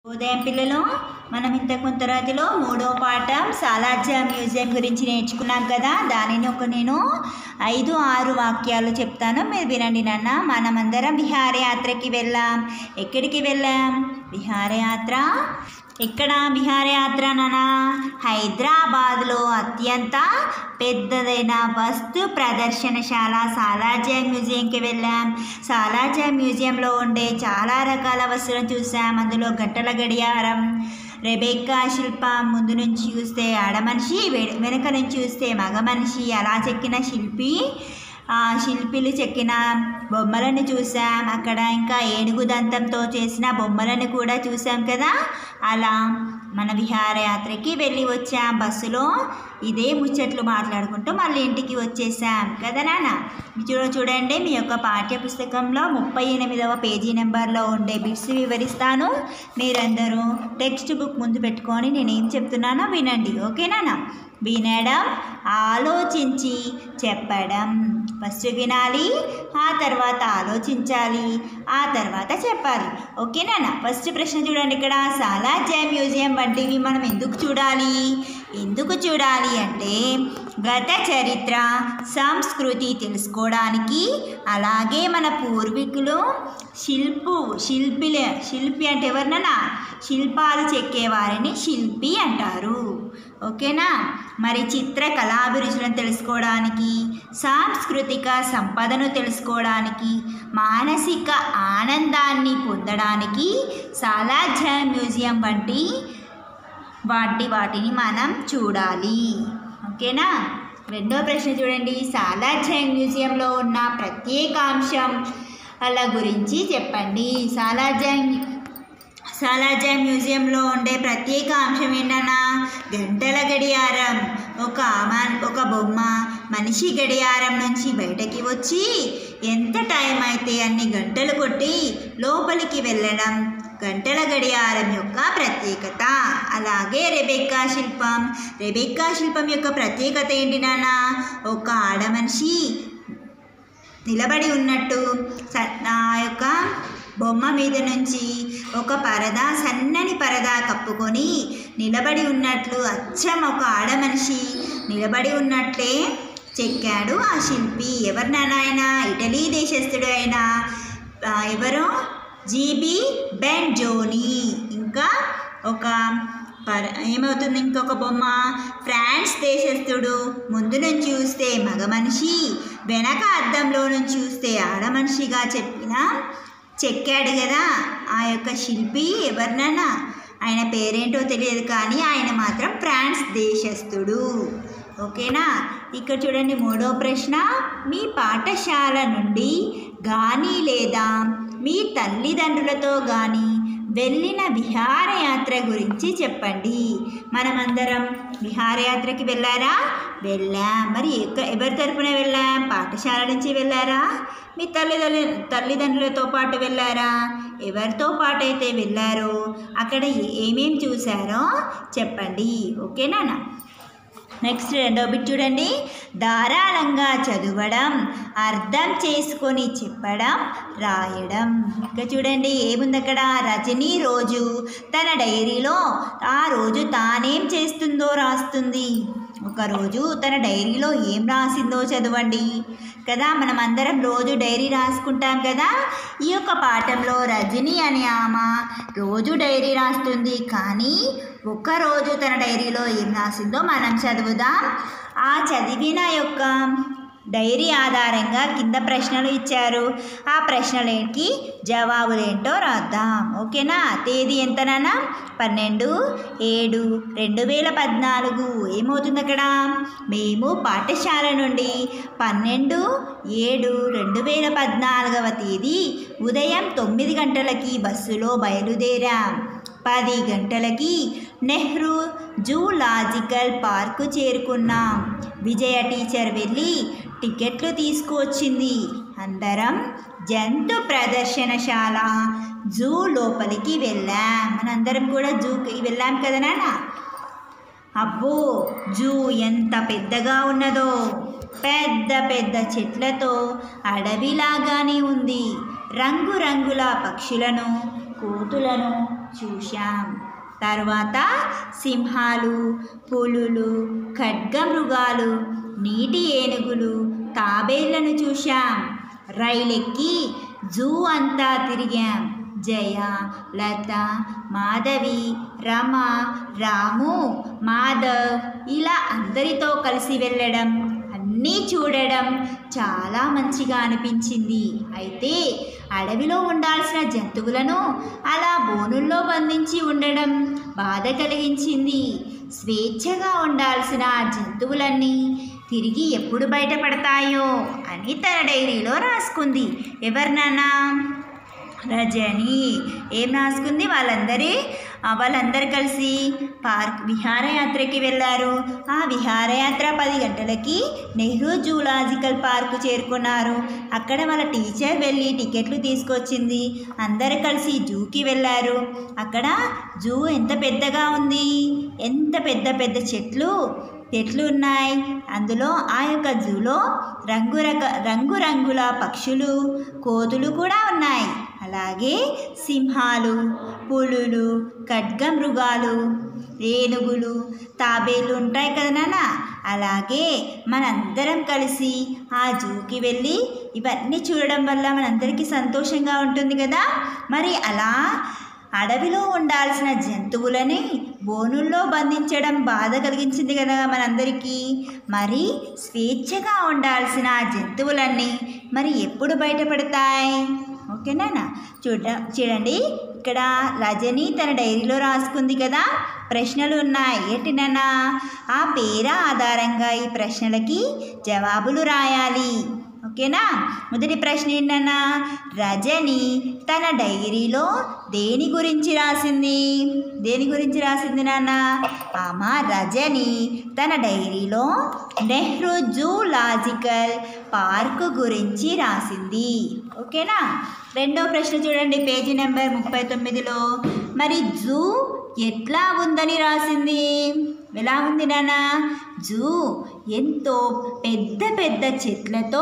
ఉదయం పిల్లలు మనం ఇంతకు ముందు తరగతిలో మూడో పాఠం సాలార్జా మ్యూజియం గురించి నేర్చుకున్నాం కదా దానిని ఒక నేను ఐదు ఆరు వాక్యాలు చెప్తాను మీరు వినండి నాన్న మనమందరం విహారయాత్రకి వెళ్ళాం ఎక్కడికి వెళ్ళాం విహారయాత్ర ఎక్కడ విహారయాత్ర నాన్న హైదరాబాద్లో అత్యంత పెద్దదైన వస్తు ప్రదర్శనశాల సాలార్జా మ్యూజియంకి వెళ్ళాం సాలార్జా మ్యూజియంలో ఉండే చాలా రకాల వస్తువులను చూసాం అందులో గంటల గడియారం రెబెక్కా శిల్పం ముందు నుంచి చూస్తే ఆడమనిషి వె- వెనక నుంచి చూస్తే మగ మనిషి అలా చెక్కిన శిల్పి ఆ శిల్పిలు చెక్కిన బొమ్మలను చూసాం అక్కడ ఇంకా ఏనుగు దంతంతో చేసిన బొమ్మలను కూడా చూసాం కదా అలా మన విహారయాత్రకి వెళ్ళి వచ్చాం బస్సులో ఇదే ముచ్చట్లు మాట్లాడుకుంటూ మళ్ళీ ఇంటికి వచ్చేసాం కదా నాన్న చూడ చూడండి మీ యొక్క పాఠ్య పుస్తకంలో ముప్పై ఎనిమిదవ పేజీ నెంబర్లో ఉండే బిట్స్ వివరిస్తాను మీరందరూ టెక్స్ట్ బుక్ ముందు పెట్టుకొని నేనేం చెప్తున్నానో వినండి ఓకేనా వినడం ఆలోచించి చెప్పడం ఫస్ట్ వినాలి ఆ తర్వాత ఆలోచించాలి ఆ తర్వాత చెప్పాలి ఓకేనా ఫస్ట్ ప్రశ్న చూడండి ఇక్కడ సాలార్జా మ్యూజియం వంటివి మనం ఎందుకు చూడాలి ఎందుకు చూడాలి అంటే గత చరిత్ర సంస్కృతి తెలుసుకోవడానికి అలాగే మన పూర్వీకులు శిల్పు శిల్పిల శిల్పి అంటే ఎవరినన్నా శిల్పాలు చెక్కేవారిని శిల్పి అంటారు ఓకేనా మరి చిత్ర కళాభిరుచులను తెలుసుకోవడానికి సాంస్కృతిక సంపదను తెలుసుకోవడానికి మానసిక ఆనందాన్ని పొందడానికి సాలార్జా మ్యూజియం వంటి వాటి వాటిని మనం చూడాలి ఓకేనా రెండో ప్రశ్న చూడండి సాలార్జా మ్యూజియంలో ఉన్న ప్రత్యేకాంశం వాళ్ళ గురించి చెప్పండి సాలార్జా సాలార్జా మ్యూజియంలో ఉండే ప్రత్యేక అంశం ఏంటన్నా గంటల గడియారం ఒక అమా- ఒక బొమ్మ మనిషి గడియారం నుంచి బయటకి వచ్చి ఎంత టైం అయితే అన్ని గంటలు కొట్టి లోపలికి వెళ్ళడం గంటల గడియారం యొక్క ప్రత్యేకత అలాగే రెబెక్కా శిల్పం రెబెక్కా శిల్పం యొక్క ప్రత్యేకత ఏంటి నాన్న ఒక ఆడమనిషి నిలబడి ఉన్నట్టు స- ఆ యొక్క బొమ్మ మీద నుంచి ఒక పరదా సన్నని పరదా కప్పుకొని నిలబడి ఉన్నట్లు అచ్చం ఒక ఆడమనిషి నిలబడి ఉన్నట్లే చెక్కాడు ఆ శిల్పి ఎవరు నాయన ఇటలీ దేశస్థుడు అయిన ఆ, ఎవరు జీబీ బెన్ జోనీ ఇంకా ఒక పర ఏమవుతుంది ఇంకొక బొమ్మ ఫ్రాన్స్ దేశస్థుడు ముందు నుంచి చూస్తే మగ మనిషి వెనక అద్దంలో నుంచి చూస్తే ఆడ మనిషిగా చెప్పిన చెక్కాడు కదా ఆ యొక్క శిల్పి ఎవరినన్నా ఆయన పేరేంటో తెలియదు కానీ ఆయన మాత్రం ఫ్రాన్స్ దేశస్థుడు ఓకేనా ఇక్కడ చూడండి మూడో ప్రశ్న మీ పాఠశాల నుండి కానీ లేదా మీ తల్లిదండ్రులతో కానీ వెళ్ళిన విహారయాత్ర గురించి చెప్పండి మనమందరం విహారయాత్రకి వెళ్ళారా వెళ్ళాం మరి ఎక్క- ఎవరి తరపున వెళ్ళాం పాఠశాల నుంచి వెళ్ళారా మీ తల్లిదండ్రుల తల్లిదండ్రులతో పాటు వెళ్ళారా ఎవరితో పాటు అయితే వెళ్ళారో అక్కడ ఏమేం చూసారో చెప్పండి ఓకేనా నెక్స్ట్ రెండో బిట్ చూడండి ధారాళంగా చదవడం అర్థం చేసుకొని చెప్పడం రాయడం ఇంకా చూడండి ఏముంది అక్కడ రజనీ రోజు తన డైరీలో ఆ రోజు తానేం చేస్తుందో రాస్తుంది ఒకరోజు తన డైరీలో ఏం రాసిందో చదవండి కదా మనం అందరం రోజు డైరీ రాసుకుంటాం కదా ఈ యొక్క పాఠంలో రజని అనే ఆమె రోజు డైరీ రాస్తుంది కానీ ఒక్కరోజు తన డైరీలో ఏం రాసిందో మనం చదువుదాం ఆ చదివిన యొక్క డైరీ ఆధారంగా కింద ప్రశ్నలు ఇచ్చారు ఆ ప్రశ్నలకి జవాబులేంటో రాద్దాం ఓకేనా తేదీ ఎంతనన్నా పన్నెండు ఏడు రెండు వేల పద్నాలుగు ఏమవుతుంది అక్కడ మేము పాఠశాల నుండి పన్నెండు ఏడు రెండు వేల పద్నాలుగవ తేదీ ఉదయం తొమ్మిది గంటలకి బస్సులో బయలుదేరాం పది గంటలకి నెహ్రూ జూలాజికల్ పార్కు చేరుకున్నాం విజయ టీచర్ వెళ్ళి టికెట్లు తీసుకువచ్చింది అందరం జంతు ప్రదర్శనశాల జూ లోపలికి వెళ్ళాం మనందరం కూడా జూకి వెళ్ళాం కదా నాన్న అబ్బో జూ ఎంత పెద్దగా ఉన్నదో పెద్ద పెద్ద చెట్లతో అడవిలాగానే ఉంది రంగురంగుల పక్షులను కోతులను చూశాం తర్వాత సింహాలు పులులు ఖడ్గమృగాలు నీటి ఏనుగులు తాబేళ్లను చూశాం రైలెక్కి జూ అంతా తిరిగాం జయ లత మాధవి రమ రాము మాధవ్ ఇలా అందరితో కలిసి వెళ్ళడం అన్నీ చూడడం చాలా మంచిగా అనిపించింది అయితే అడవిలో ఉండాల్సిన జంతువులను అలా బోనుల్లో బంధించి ఉండడం బాధ కలిగించింది స్వేచ్ఛగా ఉండాల్సిన ఆ జంతువులన్నీ తిరిగి ఎప్పుడు బయటపడతాయో అని తన డైరీలో రాసుకుంది ఎవరినన్నా రజని ఏం రాసుకుంది వాళ్ళందరి ఆ, వాళ్ళందరూ కలిసి పార్క్ విహారయాత్రకి వెళ్ళారు ఆ విహారయాత్ర పది గంటలకి నెహ్రూ జూలాజికల్ పార్కు చేరుకున్నారు అక్కడ వాళ్ళ టీచర్ వెళ్ళి టికెట్లు తీసుకొచ్చింది అందరు కలిసి జూకి వెళ్ళారు అక్కడ జూ ఎంత పెద్దగా ఉంది ఎంత పెద్ద పెద్ద చెట్లు చెట్లు ఉన్నాయి అందులో ఆ యొక్క జూలో రంగురక రంగురంగుల పక్షులు కోతులు కూడా ఉన్నాయి అలాగే సింహాలు పులులు ఖడ్గమృగాలు ఏనుగులు తాబేలు ఉంటాయి కదా నాన్న అలాగే మనందరం కలిసి ఆ జూకి వెళ్ళి ఇవన్నీ చూడడం వల్ల మనందరికీ సంతోషంగా ఉంటుంది కదా మరి అలా అడవిలో ఉండాల్సిన జంతువులని బోనుల్లో బంధించడం బాధ కలిగించింది కదా మనందరికీ మరి స్వేచ్ఛగా ఉండాల్సిన ఆ జంతువులన్నీ మరి ఎప్పుడు బయటపడతాయి ఓకేనా చూడ చూడండి ఇక్కడ రజని తన డైరీలో రాసుకుంది కదా ప్రశ్నలు ఉన్నాయి ఏంటినన్నా ఆ పేర ఆధారంగా ఈ ప్రశ్నలకి జవాబులు రాయాలి ఓకేనా మొదటి ప్రశ్న ఏంటన్నా రజని తన డైరీలో దేని గురించి రాసింది దేని గురించి రాసింది నాన్న ఆమె రజని తన డైరీలో నెహ్రూ జూలాజికల్ పార్క్ గురించి రాసింది ఓకేనా రెండో ప్రశ్న చూడండి పేజీ నెంబర్ ముప్పై తొమ్మిదిలో మరి జూ ఎట్లా ఉందని రాసింది ఎలా ఉంది నాన్న జూ ఎంతో పెద్ద పెద్ద చెట్లతో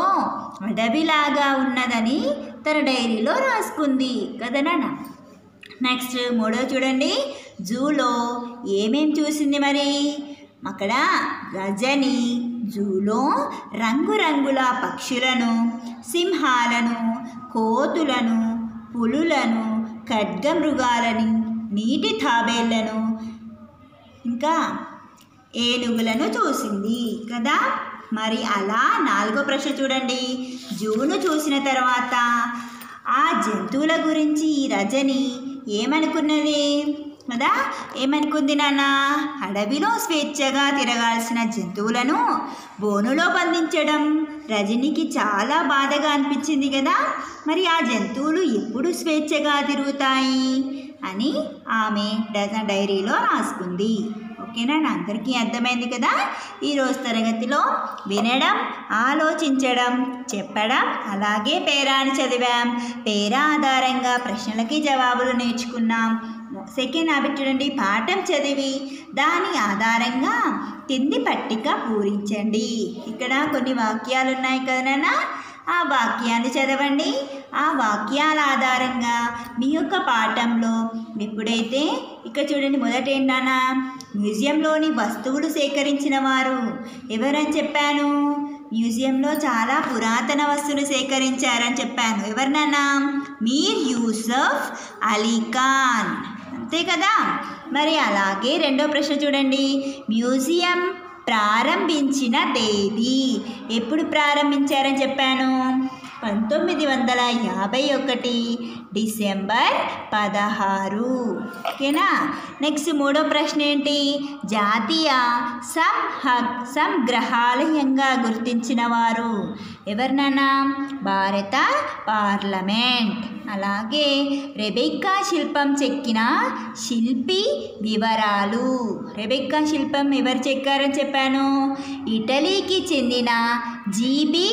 అడవిలాగా ఉన్నదని తన డైరీలో రాసుకుంది కదా నాన్న నెక్స్ట్ మూడో చూడండి జూలో ఏమేం చూసింది మరి అక్కడ రజని జూలో రంగురంగుల పక్షులను సింహాలను కోతులను పులులను ఖడ్గమృగాలని నీటి తాబేళ్లను ఇంకా ఏనుగులను చూసింది కదా మరి అలా నాలుగో ప్రశ్న చూడండి జూను చూసిన తర్వాత ఆ జంతువుల గురించి ఈ రజని ఏమనుకున్నది కదా ఏమనుకుంది నాన్న అడవిలో స్వేచ్ఛగా తిరగాల్సిన జంతువులను బోనులో బంధించడం రజనికి చాలా బాధగా అనిపించింది కదా మరి ఆ జంతువులు ఎప్పుడు స్వేచ్ఛగా తిరుగుతాయి అని ఆమె తన డైరీలో రాసుకుంది ఓకేనా అందరికీ అర్థమైంది కదా ఈరోజు తరగతిలో వినడం ఆలోచించడం చెప్పడం అలాగే పేరాని చదివాం పేరా ఆధారంగా ప్రశ్నలకి జవాబులు నేర్చుకున్నాం సెకండ్ హ్యాబిట్ చూడండి పాఠం చదివి దాని ఆధారంగా కింది పట్టిక పూరించండి ఇక్కడ కొన్ని వాక్యాలు ఉన్నాయి కదా నాన్న ఆ వాక్యాన్ని చదవండి ఆ వాక్యాల ఆధారంగా మీ యొక్క పాఠంలో ఎప్పుడైతే ఇక్కడ చూడండి మొదట ఏంటన్నా మ్యూజియంలోని వస్తువులు సేకరించిన వారు ఎవరని చెప్పాను మ్యూజియంలో చాలా పురాతన వస్తువులు సేకరించారని చెప్పాను ఎవరినన్నా మీర్ యూసఫ్ అలీ ఖాన్ అంతే కదా మరి అలాగే రెండో ప్రశ్న చూడండి మ్యూజియం ప్రారంభించిన తేదీ ఎప్పుడు ప్రారంభించారని చెప్పాను పంతొమ్మిది వందల యాభై ఒకటి డిసెంబర్ పదహారు ఓకేనా నెక్స్ట్ మూడో ప్రశ్న ఏంటి జాతీయ సంహ సంగ్రహాలయంగా గుర్తించిన వారు ఎవరినన్నా భారత పార్లమెంట్ అలాగే రెబెక్కా శిల్పం చెక్కిన శిల్పి వివరాలు రెబెక్కా శిల్పం ఎవరు చెక్కారని చెప్పాను ఇటలీకి చెందిన జీబీ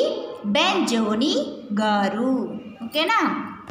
బెంజోని గారు ఓకేనా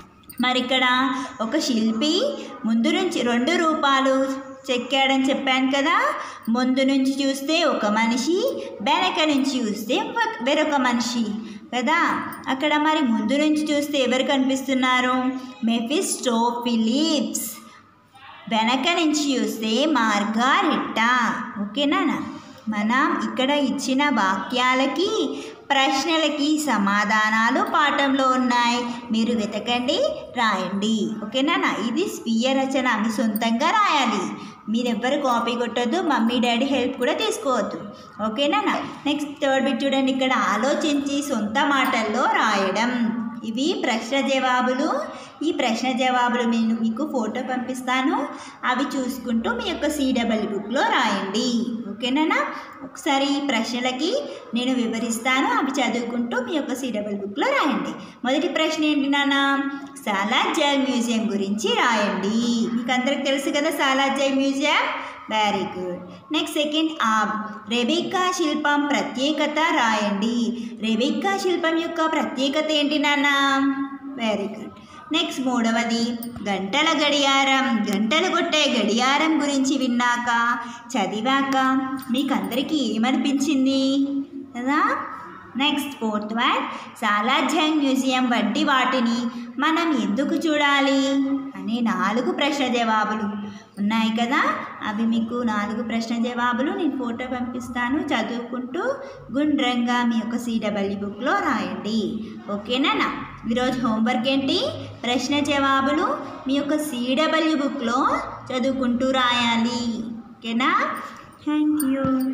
మరి ఇక్కడ ఒక శిల్పి ముందు నుంచి రెండు రూపాలు చెక్కాడని చెప్పాను కదా ముందు నుంచి చూస్తే ఒక మనిషి వెనక నుంచి చూస్తే ఒక- వేరొక మనిషి కదా అక్కడ మరి ముందు నుంచి చూస్తే ఎవరు కనిపిస్తున్నారు మెఫిస్టో ఫిలిప్స్ వెనక నుంచి చూస్తే మార్గారెట్ట ఓకేనా మనం ఇక్కడ ఇచ్చిన వాక్యాలకి ప్రశ్నలకి సమాధానాలు పాఠంలో ఉన్నాయి మీరు వెతకండి రాయండి ఓకేనా ఇది స్వీయ రచన మీ సొంతంగా రాయాలి మీరెవ్వరు కాపీ కొట్టొద్దు మమ్మీ డాడీ హెల్ప్ కూడా తీసుకోవద్దు ఓకేనా నెక్స్ట్ థర్డ్ బిట్ చూడండి ఇక్కడ ఆలోచించి సొంత మాటల్లో రాయడం ఇవి ప్రశ్న జవాబులు ఈ ప్రశ్న జవాబులు నేను మీకు ఫోటో పంపిస్తాను అవి చూసుకుంటూ మీ యొక్క సిడబల్ బుక్లో రాయండి ఓకేనా ఒకసారి ఈ ప్రశ్నలకి నేను వివరిస్తాను అవి చదువుకుంటూ మీ యొక్క సిడబల్ బుక్లో రాయండి మొదటి ప్రశ్న ఏంటి నాన్న సాలార్జంగ్ మ్యూజియం గురించి రాయండి మీకు అందరికి తెలుసు కదా Salar Jung museum very good next second ఆబ్ రెబెక్కా శిల్పం ప్రత్యేకత రాయండి రెబెక్కా శిల్పం యొక్క ప్రత్యేకత ఏంటి నాన్న వెరీ గుడ్ నెక్స్ట్ మూడవది గంటల గడియారం గంటలు కొట్టే గడియారం గురించి విన్నాక చదివాక మీకు అందరికీ ఏమనిపించింది కదా next fourth one Salar Jung museum వంటి వాటిని మనం ఎందుకు చూడాలి అనే నాలుగు ప్రశ్న జవాబులు ఉన్నాయి కదా అవి మీకు నాలుగు ప్రశ్న జవాబులు నేను ఫోటో పంపిస్తాను చదువుకుంటూ గుండ్రంగా మీ యొక్క సిడబ్ల్యూ బుక్లో రాయండి ఓకేనా ఈరోజు హోంవర్క్ ఏంటి ప్రశ్న జవాబులు మీ యొక్క సిడబ్ల్యూ బుక్లో చదువుకుంటూ రాయాలి ఓకేనా థ్యాంక్ యూ